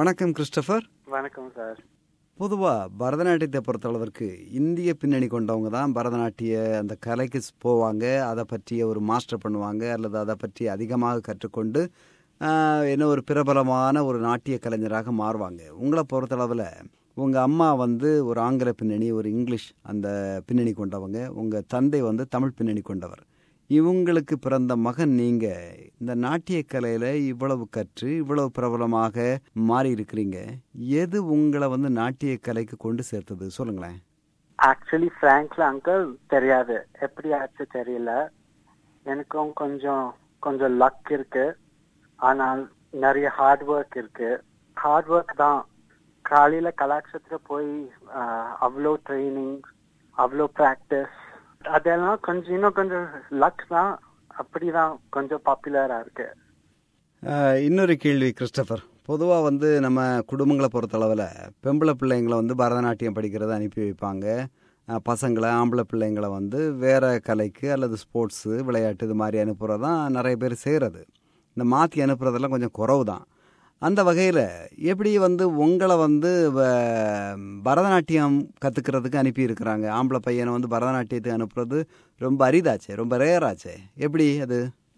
வணக்கம் கிறிஸ்டபர் வணக்கம் சார் பொதுவாக பரதநாட்டியத்தை பொறுத்தளவிற்கு இந்திய பின்னணி கொண்டவங்க தான் பரதநாட்டிய அந்த கலைக்கு ஸ் போவாங்க அதை பற்றிய ஒரு மாஸ்டர் பண்ணுவாங்க அல்லது அதை பற்றி அதிகமாக கற்றுக்கொண்டு ஆஹ், என்ன ஒரு பிரபலமான ஒரு நாட்டிய கலைஞராக மாறுவாங்க உங்களை பொறுத்தளவில் உங்கள் அம்மா வந்து ஒரு ஆங்கில பின்னணி ஒரு இங்கிலீஷ் அந்த பின்னணி கொண்டவங்க உங்கள் தந்தை வந்து தமிழ் பின்னணி கொண்டவர் இவங்களுக்கு பிறந்த மகன் நீங்க இந்த நாட்டிய கலையில இவ்வளவு கற்று இவ்வளவு பிரபலமாக மாறி இருக்கிறீங்க எது உங்களை வந்து நாட்டிய கலைக்கு கொண்டு சேர்த்தது சொல்லுங்களேன் ஆக்சுவலி ஃப்ராங்க்ல அங்கிள் தெரியாது எப்படி ஆச்சு தெரியல எனக்கும் கொஞ்சம் கொஞ்சம் லக் இருக்கு ஆனால் நிறைய ஹார்ட் ஒர்க் இருக்கு ஹார்ட் ஒர்க் தான் காலையில கலாட்சத்துல போய் ஆஹ், அவ்வளோ ட்ரைனிங் அவ்வளோ ப்ராக்டிஸ் அதெல்லாம் கொஞ்சம் இன்னும் கொஞ்சம் லக் தான் அப்படிதான் கொஞ்சம் பாப்புலரா இருக்கு ஆஹ், இன்னொரு கேள்வி கிறிஸ்டபர் பொதுவாக வந்து நம்ம குடும்பங்களை பொறுத்தளவில் பெம்பளை பிள்ளைங்களை வந்து பரதநாட்டியம் படிக்கிறத அனுப்பி வைப்பாங்க ஆஹ், பசங்களை ஆம்பளை பிள்ளைங்களை வந்து வேற கலைக்கு அல்லது ஸ்போர்ட்ஸு விளையாட்டு இது மாதிரி அனுப்புகிறது தான் நிறைய பேர் செய்கிறது இந்த மாற்றி அனுப்புறதெல்லாம் கொஞ்சம் குறவு தான் அந்த வகையில் எப்படி வந்து உங்களை வந்து வ- பரதநாட்டியம் கற்றுக்கிறதுக்கு அனுப்பியிருக்கிறாங்க ஆம்பளை பையனை வந்து பரதநாட்டியத்துக்கு அனுப்புறது ரொம்ப அரிதாச்சே ரொம்ப ரேராச்சே எப்படி அது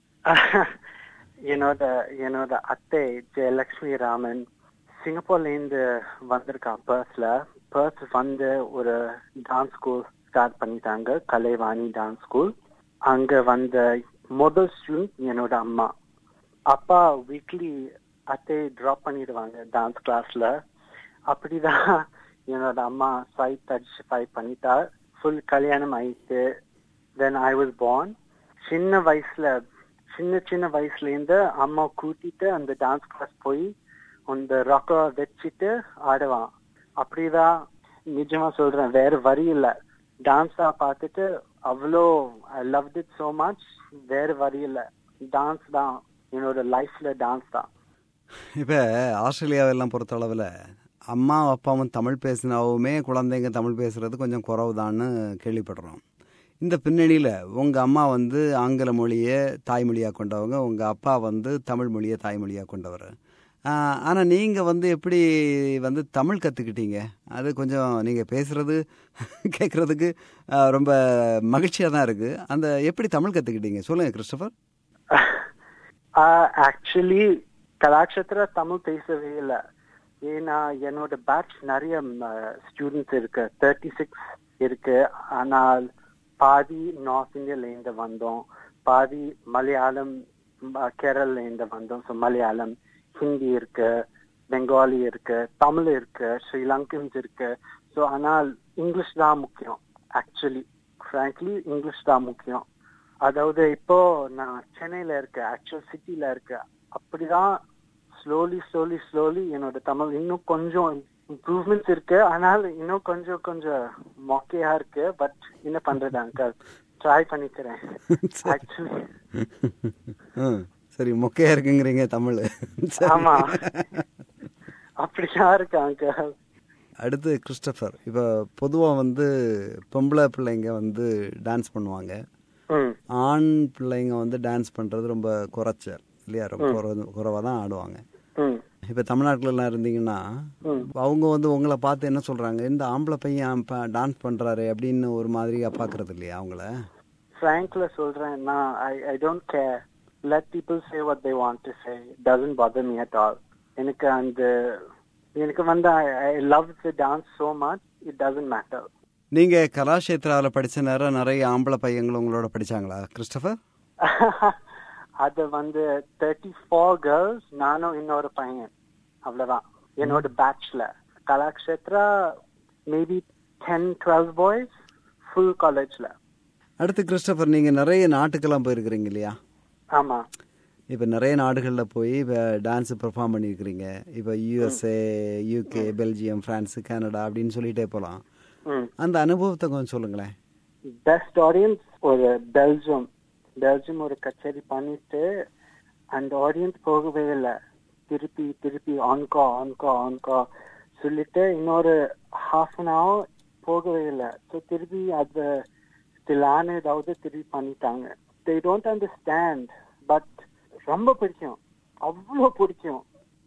என்னோட என்னோட அத்தை ஜெயலட்சுமி ராமன் சிங்கப்பூர்ல இருந்து வந்திருக்கா பர்ஸ்ல பர்ஸ் வந்து ஒரு டான்ஸ் ஸ்கூல் ஸ்டார்ட் பண்ணிட்டாங்க கலைவாணி டான்ஸ் ஸ்கூல் அங்க வந்த முதல் ஸ்டூடெண்ட் என்னோட அம்மா அப்பா வீக்லி அத்தை ட்ராப் பண்ணிடுவாங்க டான்ஸ் கிளாஸ்ல அப்படிதான் என்னோட அம்மா ஃபைவ் தேர்ட்டி ஃபைவ் பண்ணிட்டா ஃபுல் கல்யாணம் ஆயிட்டு தென் ஐ வாஸ் born சின்ன வயசுல சின்ன சின்ன வயசுல இருந்து அம்மா கூட்டிட்டு அந்த டான்ஸ் கிளாஸ் போய் அந்த ராக்க வச்சுட்டு ஆடுவான் அப்படிதான் நிஜமா சொல்றேன் வேற வழி இல்ல டான்ஸா பார்த்துட்டு அவ்வளோ I love it so much வேற வழி இல்ல டான்ஸ் தான் என்னோட லைஃப்ல டான்ஸ் தான் இப்போ ஆஸ்திரேலியாவெல்லாம் பொறுத்தளவில் அம்மா அப்பாவும் தமிழ் பேசினாவுமே குழந்தைங்க தமிழ் பேசுகிறது கொஞ்சம் குறவுதான்னு கேள்விப்படுறோம் இந்த பின்னணியில் உங்கள் அம்மா வந்து ஆங்கில மொழியை தாய்மொழியாக கொண்டவங்க உங்கள் அப்பா வந்து தமிழ் மொழியை தாய்மொழியாக கொண்டவர் ஆனால் நீங்கள் வந்து எப்படி வந்து தமிழ் கற்றுக்கிட்டீங்க அது கொஞ்சம் நீங்கள் பேசுகிறது கேட்குறதுக்கு ரொம்ப மகிழ்ச்சியாக தான் இருக்குது அந்த எப்படி தமிழ் கற்றுக்கிட்டீங்க சொல்லுங்கள் கிறிஸ்டபர் ஆக்சுவலி கலாட்சத்துல தமிழ் பேசவே இல்லை ஏன்னா என்னோட பேட்ச் நிறைய ஸ்டூடெண்ட்ஸ் இருக்கு தேர்ட்டி சிக்ஸ் இருக்கு ஆனால் பாதி நார்த் இந்தியால இருந்து வந்தோம் பாதி மலையாளம் ம- கேரளல இருந்து வந்தோம் ஸோ மலையாளம் ஹிந்தி இருக்கு பெங்காலி இருக்கு தமிழ் இருக்கு ஸ்ரீலங்கன்ஸ் இருக்கு ஸோ ஆனால் இங்கிலீஷ் தான் முக்கியம் ஆக்சுவலி ஃப்ராங்க்லி இங்கிலீஷ் தான் முக்கியம் அதாவது இப்போ நான் சென்னையில இருக்கேன் ஆக்சுவல் சிட்டில இருக்கேன் அப்படிதான் ஸ்லோலி ஸ்லோலி ஸ்லோலி என்னோட தமிழ் இன்னும் கொஞ்சம் இம்ப்ரூவ்மெண்ட்ஸ் இருக்கு ஆனால் இன்னும் கொஞ்சம் கொஞ்சம் மொக்கையா இருக்கு பட் என்ன பண்றது அங்கிள் ட்ரை பண்ணிக்கிறேன் ஆக்சுவலி ம் சரி மொக்கையாக இருக்குங்கிறீங்க தமிழ் சரி. ஆமா அப்படிதான் இருக்கு அங்கிள் அடுத்து கிறிஸ்டபர் இப்போ பொதுவாக வந்து பொம்பளை பிள்ளைங்க வந்து டான்ஸ் பண்ணுவாங்க ம் ஆண் பிள்ளைங்க வந்து டான்ஸ் பண்ணுறது ரொம்ப குறைச்சல் இல்லையா ரொம்ப குறைவாக தான் ஆடுவாங்க ம் இப்போ தமிழ்நாட்டுலலாம் இருந்தீங்கன்னா ம் அவங்க வந்து உங்களை பார்த்து என்ன சொல்கிறாங்க இந்த ஆம்பளை பையன் டான்ஸ் பண்ணுறாரு அப்படின்னு ஒரு மாதிரியா பார்க்கறது இல்லையா அவங்கள ஃப்ராங்க்ல சொல்றேன் நான் I I don't care let people say what they want to say doesn't bother me at all எனக்கு அந்த எனக்கு வந்து I love the dance so much it doesn't matter நீங்கள் கலாஷேத்ராவில் படித்த நேரம் நிறைய ஆம்பளை பையங்களும் உங்களோட படிச்சாங்களா கிறிஸ்டபர் அது வந்து தேர்ட்டி ஃபோர் கேர்ள்ஸ் நானும் இன்னொரு பையன் அவ்வளவுதான் என்னோட பேட்ச்ல Kalakshetra maybe ten twelve boys full காலேஜ்ல அடுத்து கிறிஸ்டபர் நீங்கள் நிறைய நாட்டுக்கெல்லாம் போயிருக்கிறீங்க இல்லையா ஆமா இப்போ நிறைய நாடுகளில் போய் இப்போ டான்ஸ் பெர்ஃபார்ம் பண்ணியிருக்கிறீங்க இப்போ USA UK Belgium France Canada அப்படின்னு சொல்லிட்டே போகலாம் ம் அந்த அனுபவத்தை கொஞ்சம் சொல்லுங்களேன் பெஸ்ட் ஆடியன்ஸ் ஒரு பெல்ஜியம் பெல்ஜியம் ஒரு கச்சேரி பண்ணிட்டு அந்த ஆடியன்ஸ் போகவே இல்லை திருப்பி திருப்பி ஆன்கா ஆன்கா ஆன்கா சொல்லிட்டு இன்னொரு ஹாஃப் அன் ஹவர் போகவே இல்லை ஸோ திருப்பி அது ஸ்டிலான ஏதாவது திருப்பி பண்ணிட்டாங்க தே டோன்ட் அண்டர்ஸ்டாண்ட் பட் ரொம்ப பிடிக்கும் அவ்வளோ பிடிக்கும்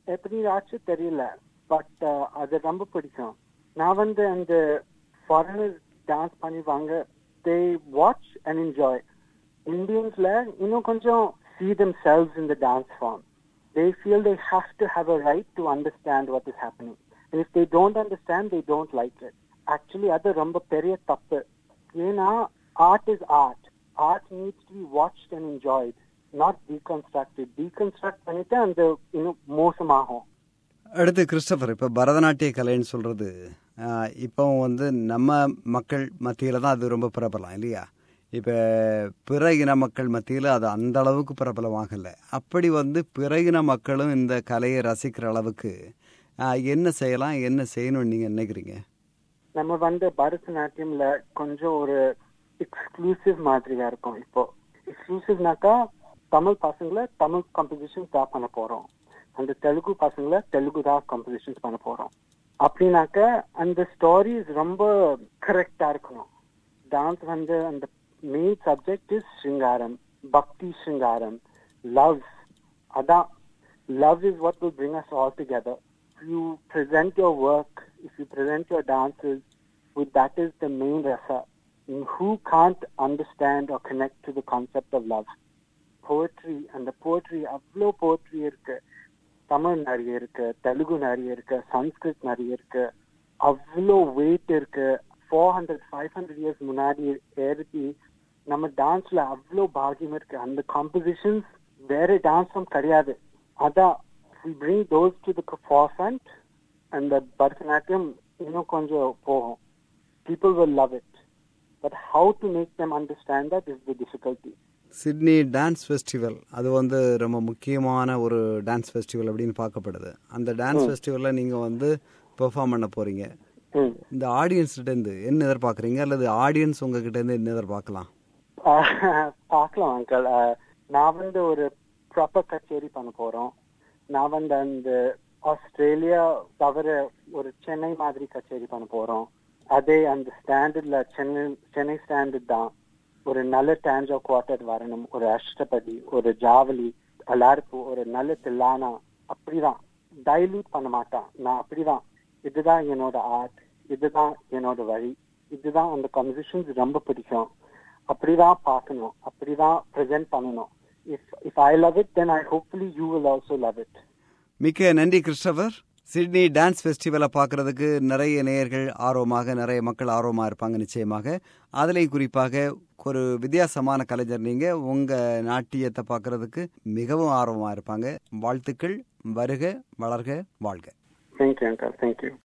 எப்படி ஆச்சு தெரியல பட் அது ரொம்ப பிடிக்கும் நான் வந்து அந்த ஃபாரினர் டான்ஸ் பண்ணிவாங்க தே வாட்ச் அண்ட் என்ஜாய் இந்தியன்ஸ்ல இன்னும் கொஞ்சம் see themselves in the dance form. They feel they have to have a right to understand what is happening. And if they don't understand, they don't like it. Actually, அது ரொம்ப பெரிய தப்பு ஏன்னா art is art. Art needs to be watched and enjoyed, not deconstructed. Deconstruct பண்ணிட்டு அந்த இன்னும் மோசமாகும் அடுத்து Christopher இப்போ பரதநாட்டிய கலைன்னு சொல்கிறது இப்போ வந்து நம்ம மக்கள் மத்தியில் தான் அது ரொம்ப பிரபலம் இல்லையா இப்போ பிற இன மக்கள் மத்தியில் அது அந்த அளவுக்கு பிரபலமாகலை அப்படி வந்து பிற இன மக்களும் இந்த கலையை ரசிக்கிற அளவுக்கு ஆஹ், என்ன செய்யலாம் என்ன செய்யணும்னு நீங்கள் நினைக்கிறீங்க நம்ம வந்து பரதநாட்டியம்ல கொஞ்சம் ஒரு எக்ஸ்க்ளூசிவ் மாதிரியா இருக்கும் இப்போ எக்ஸ்க்ளூசிவ்னாக்கா தமிழ் பசங்களை தமிழ் காம்படிஷன்ஸ் தான் பண்ண போறோம் அந்த தெலுங்கு பசங்களை தெலுங்கு தான் காம்படிஷன்ஸ் பண்ண போறோம் அப்படின்னாக்க அந்த ஸ்டோரிஸ் ரொம்ப கரெக்டா இருக்கணும் டான்ஸ் வந்து அந்த மெயின் சப்ஜெக்ட் இஸ் ஸ்ருங்காரம் பக்தி ஸ்ருங்காரம் லவ் அதான் love is what will bring us all together. If you present your work, if you present your dances with that is the main rasa, who can't understand or connect to the concept of love? Poetry and the poetry, அவ்வளோ poetry இருக்கு தமிழ் நிறைய இருக்கு தெலுங்கு நிறைய இருக்கு சன்ஸ்கிருத் நிறைய இருக்கு அவ்வளோ weight இருக்கு four hundred five hundred years முன்னாடி ஏறி நம்ம டான்ஸ்ல அவ்வளோ பாகியம் இருக்கு அந்த காம்போசிஷன்ஸ் வேற டான்ஸும் கிடையாது அதான் we bring those to the forefront and the Bharatanatyam இன்னும் கொஞ்சம் போகும் people will love it but how to make them understand that is the difficulty Sydney dance festival அது வந்து ரொம்ப முக்கியமான ஒரு டான்ஸ் ஃபெஸ்டிவல் அப்படின்னு பார்க்கப்படுது அந்த டான்ஸ் ஃபெஸ்டிவலில் நீங்கள் வந்து பெர்ஃபார்ம் பண்ண போகிறீங்க ம். இந்த ஆடியன்ஸ்கிட்டேருந்து என்ன எதிர்பார்க்குறீங்க அல்லது ஆடியன்ஸ் உங்ககிட்டேருந்து என்ன எதிர்பார்க்கலாம் ஆஹ் பார்க்கலாம் அங்கிள் நான் வந்து ஒரு ப்ராப்பர் கச்சேரி பண்ண போறோம் நான் வந்து அந்த ஆஸ்திரேலியா தவிர ஒரு சென்னை மாதிரி கச்சேரி பண்ண போறோம் அதே அந்த ஸ்டாண்டர்ட்ல சென்னை சென்னை ஸ்டாண்டர்ட் தான் ஒரு நல்ல டேஞ்சோ குவார்டர் வரணும் ஒரு அஷ்டபதி ஒரு ஜாவலி அலார்ப்பு ஒரு நல்ல தில்லானா அப்படிதான் டைலூட் பண்ண மாட்டான் நான் அப்படிதான் இதுதான் என்னோட ஆர்ட் இதுதான் என்னோட வழி இதுதான் அந்த கம்போசிஷன்ஸ் ரொம்ப பிடிக்கும் அப்படிதான் பார்க்கணும் அப்படிதான் ப்ரெசென்ட் பண்ணணும் if if I love it then I hopefully you will also love it மிக்க நன்றி கிறிஸ்டபர் சிட்னி டான்ஸ் ஃபெஸ்டிவலை பார்க்கறதுக்கு நிறைய நேயர்கள் ஆர்வமாக நிறைய மக்கள் ஆர்வமாக இருப்பாங்க நிச்சயமாக அதுலேயும் குறிப்பாக ஒரு வித்தியாசமான கலைஞர் நீங்கள் உங்கள் நாட்டியத்தை பார்க்கறதுக்கு மிகவும் ஆர்வமாக இருப்பாங்க வாழ்த்துக்கள் வருக வளர்க வாழ்க தேங்க்யூ அங்கிள் தேங்க்யூ